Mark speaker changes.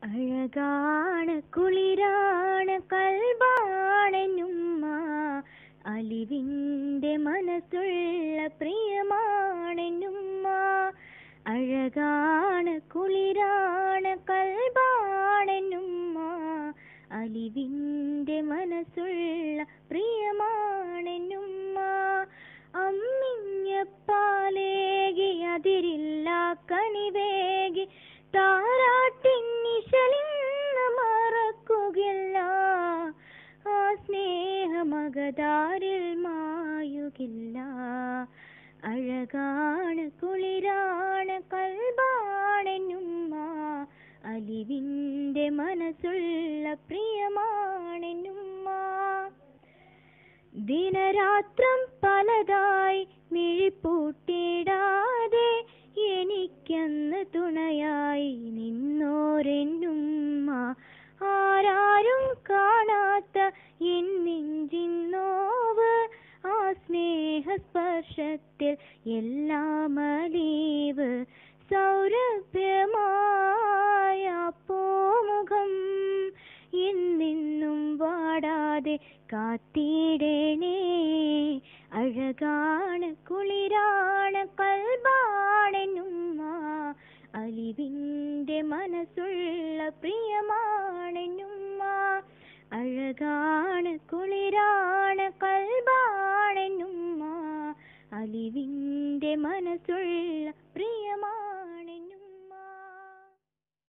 Speaker 1: അഴകാണ് കുളിരാണ് കൽബാണെന്നുമ്മ അലിവിൻ്റെ മനസ്സുള്ള പ്രിയമാണെന്നുമ്മ അഴകാണ് കുളിരാണ് കൽബാണെന്നുമ്മ അലിവിൻ്റെ മനസ്സുള്ള പ്രിയമാണെന്നുമ്മ അമ്മിഞ്ഞപ്പാലേകി അതിരില്ല കണിവേകി താരാട്ടിന്നിശലിന്ന് മറക്കുകയില്ല ആ സ്നേഹമകതാരിൽ മായുകില്ല അഴകാണ് കുളിരാണ് കൽബാണെന്നുമ്മ അലിവിൻ്റെ മനസ്സുള്ള പ്രിയമാണെന്നുമ്മ ദിനരാത്രം പലതായി മിഴിപ്പൂട്ടിടാതെ എനിക്കന്ന് തുണയായി നിന്നോരെന്നുമ്മ ആരാരും കാണാത്ത എൻ നെഞ്ചിൻ നോവ് ആ സ്നേഹസ്പർശത്തിൽ എല്ലാം അലീവ് സൗരഭ്യമായ പോമുഖം എന്നെന്നും വാടാതെ കാത്തിടണേ അഴകാണ് കുളിരാണ് കൽബാണെന്നുമ്മ അലിവിൻ്റെ മനസ്സുള്ള പ്രിയമാണെന്നുമ്മ അഴകാണ് കുളിരാണ് കൽബാണെന്നുമ്മ അലിവിൻ്റെ മനസ്സുള്ള പ്രിയമാണെന്നുമ്മ